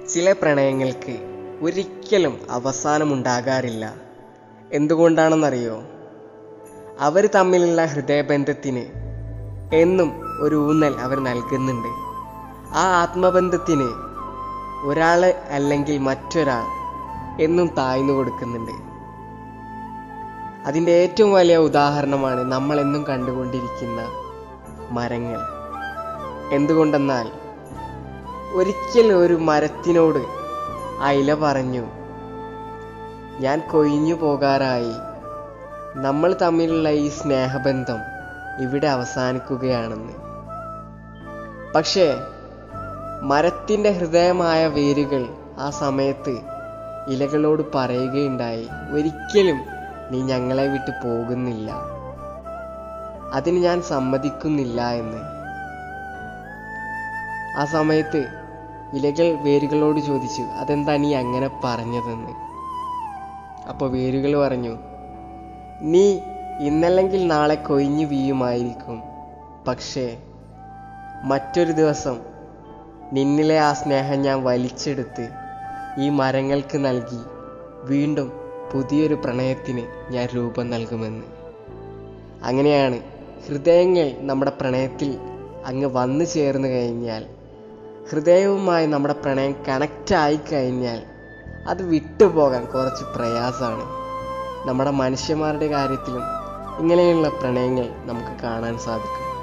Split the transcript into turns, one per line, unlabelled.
ചില പ്രണയങ്ങൾക്ക് ഒരിക്കലും അവസാനമുണ്ടാകാറില്ല എന്തുകൊണ്ടാണെന്നറിയോ അവർ തമ്മിലുള്ള ഹൃദയബന്ധത്തിന് എന്നും ഒരു ഊന്നൽ അവർ നൽകുന്നുണ്ട് ആ ആത്മബന്ധത്തിന് ഒരാൾ അല്ലെങ്കിൽ മറ്റൊരാൾ എന്നും താഴ്ന്നു കൊടുക്കുന്നുണ്ട് അതിൻ്റെ ഏറ്റവും വലിയ ഉദാഹരണമാണ് നമ്മൾ എന്നും കണ്ടുകൊണ്ടിരിക്കുന്ന മരങ്ങൾ എന്തുകൊണ്ടെന്നാൽ ഒരിക്കൽ ഒരു മരത്തിനോട് ആ ഇല പറഞ്ഞു ഞാൻ കൊഴിഞ്ഞു പോകാറായി നമ്മൾ തമ്മിലുള്ള ഈ സ്നേഹബന്ധം ഇവിടെ അവസാനിക്കുകയാണെന്ന് പക്ഷേ മരത്തിൻ്റെ ഹൃദയമായ വേരുകൾ ആ സമയത്ത് ഇലകളോട് പറയുകയുണ്ടായി ഒരിക്കലും നീ ഞങ്ങളെ വിട്ട് പോകുന്നില്ല അതിന് ഞാൻ സമ്മതിക്കുന്നില്ല എന്ന് ആ സമയത്ത് ഇലകൾ വേരുകളോട് ചോദിച്ചു അതെന്താ നീ അങ്ങനെ പറഞ്ഞതെന്ന് അപ്പോൾ വേരുകൾ പറഞ്ഞു നീ ഇന്നല്ലെങ്കിൽ നാളെ കൊഴിഞ്ഞു വീയുമായിരിക്കും പക്ഷേ മറ്റൊരു ദിവസം നിന്നിലെ ആ സ്നേഹം ഞാൻ വലിച്ചെടുത്ത് ഈ മരങ്ങൾക്ക് നൽകി വീണ്ടും പുതിയൊരു പ്രണയത്തിന് ഞാൻ രൂപം നൽകുമെന്ന് അങ്ങനെയാണ് ഹൃദയങ്ങൾ നമ്മുടെ പ്രണയത്തിൽ അങ്ങ് വന്നു ചേർന്ന് കഴിഞ്ഞാൽ ഹൃദയവുമായി നമ്മുടെ പ്രണയം കണക്റ്റ് ആയി കഴിഞ്ഞാൽ അത് വിട്ടുപോകാൻ കുറച്ച് പ്രയാസമാണ് നമ്മുടെ മനുഷ്യന്മാരുടെ കാര്യത്തിലും ഇങ്ങനെയുള്ള പ്രണയങ്ങൾ നമുക്ക് കാണാൻ സാധിക്കും